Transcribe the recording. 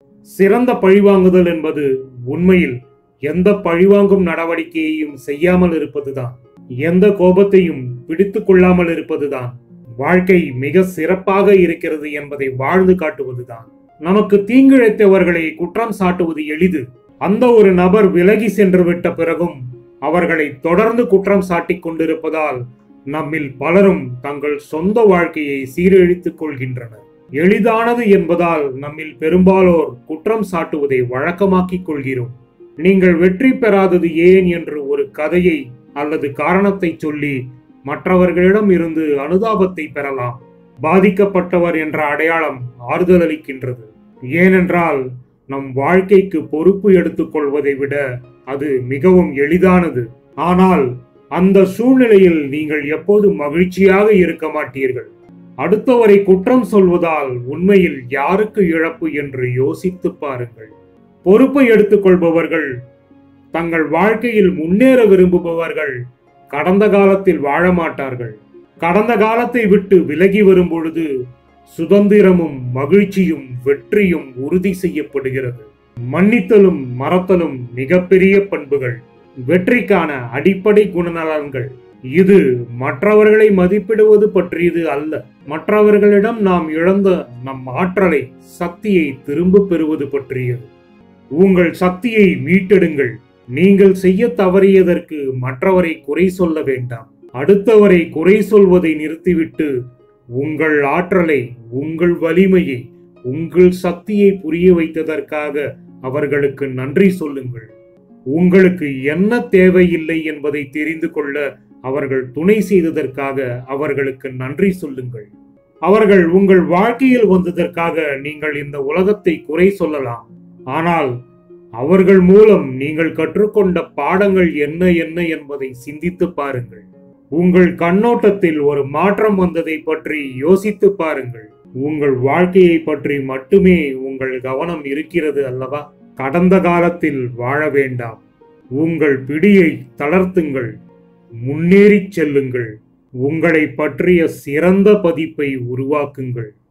சிறந்த பழிவாங்குதல் என்பது உண்மையில் எந்த பழிவாங்கும் நடவடிக்கையையும் செய்யாமல் இருப்பதுதான் எந்த கோபத்தையும் பிடித்துக் கொள்ளாமல் இருப்பதுதான் வாழ்க்கை மிக சிறப்பாக இருக்கிறது என்பதை வாழ்ந்து காட்டுவதுதான் நமக்கு தீங்கிழைத்தவர்களை குற்றம் சாட்டுவது எளிது அந்த ஒரு நபர் விலகி சென்று விட்ட பிறகும் அவர்களை தொடர்ந்து குற்றம் சாட்டிக் கொண்டிருப்பதால் நம்மில் பலரும் தங்கள் சொந்த வாழ்க்கையை சீரழித்துக் கொள்கின்றனர் எளிதானது என்பதால் நம்மில் பெரும்பாலோர் குற்றம் சாட்டுவதை வழக்கமாக்கிக் கொள்கிறோம் நீங்கள் வெற்றி பெறாதது ஏன் என்று ஒரு கதையை அல்லது காரணத்தை சொல்லி மற்றவர்களிடம் இருந்து அனுதாபத்தை பெறலாம் பாதிக்கப்பட்டவர் என்ற அடையாளம் ஆறுதல் அளிக்கின்றது ஏனென்றால் நம் வாழ்க்கைக்கு பொறுப்பு எடுத்துக்கொள்வதை விட அது மிகவும் எளிதானது ஆனால் அந்த சூழ்நிலையில் நீங்கள் எப்போது மகிழ்ச்சியாக இருக்க மாட்டீர்கள் அடுத்தவரை குற்றம் சொல்வதால் உண்மையில் யாருக்கு இழப்பு என்று யோசித்து பாருங்கள் பொறுப்பை எடுத்துக்கொள்பவர்கள் தங்கள் வாழ்க்கையில் முன்னேற விரும்புபவர்கள் கடந்த காலத்தில் வாழ மாட்டார்கள் கடந்த காலத்தை விட்டு விலகி வரும் பொழுது சுதந்திரமும் மகிழ்ச்சியும் வெற்றியும் உறுதி செய்யப்படுகிறது மன்னித்தலும் மறத்தலும் மிகப்பெரிய பண்புகள் வெற்றிக்கான அடிப்படை குணநலன்கள் இது மற்றவர்களை மதிப்பிடுவது பற்றியது அல்ல மற்றவர்களிடம் நாம் இழந்த நம் ஆற்றலை சக்தியை திரும்ப பெறுவது பற்றியது உங்கள் சக்தியை மீட்டெடுங்கள் நீங்கள் செய்ய தவறியதற்கு மற்றவரை குறை சொல்ல வேண்டாம் அடுத்தவரை குறை சொல்வதை நிறுத்திவிட்டு உங்கள் ஆற்றலை உங்கள் வலிமையை உங்கள் சக்தியை புரிய வைத்ததற்காக அவர்களுக்கு நன்றி சொல்லுங்கள் உங்களுக்கு என்ன தேவையில்லை என்பதை தெரிந்து கொள்ள அவர்கள் துணை செய்ததற்காக அவர்களுக்கு நன்றி சொல்லுங்கள் அவர்கள் உங்கள் வாழ்க்கையில் வந்ததற்காக நீங்கள் இந்த உலகத்தை குறை சொல்லலாம் ஆனால் அவர்கள் மூலம் நீங்கள் கற்றுக்கொண்ட பாடங்கள் என்ன என்ன என்பதை சிந்தித்து பாருங்கள் உங்கள் கண்ணோட்டத்தில் ஒரு மாற்றம் வந்ததை பற்றி யோசித்து பாருங்கள் உங்கள் வாழ்க்கையை பற்றி மட்டுமே உங்கள் கவனம் இருக்கிறது அல்லவா கடந்த காலத்தில் வாழ வேண்டாம் உங்கள் பிடியை தளர்த்துங்கள் முன்னேறிச் செல்லுங்கள் உங்களை பற்றிய சிறந்த பதிப்பை உருவாக்குங்கள்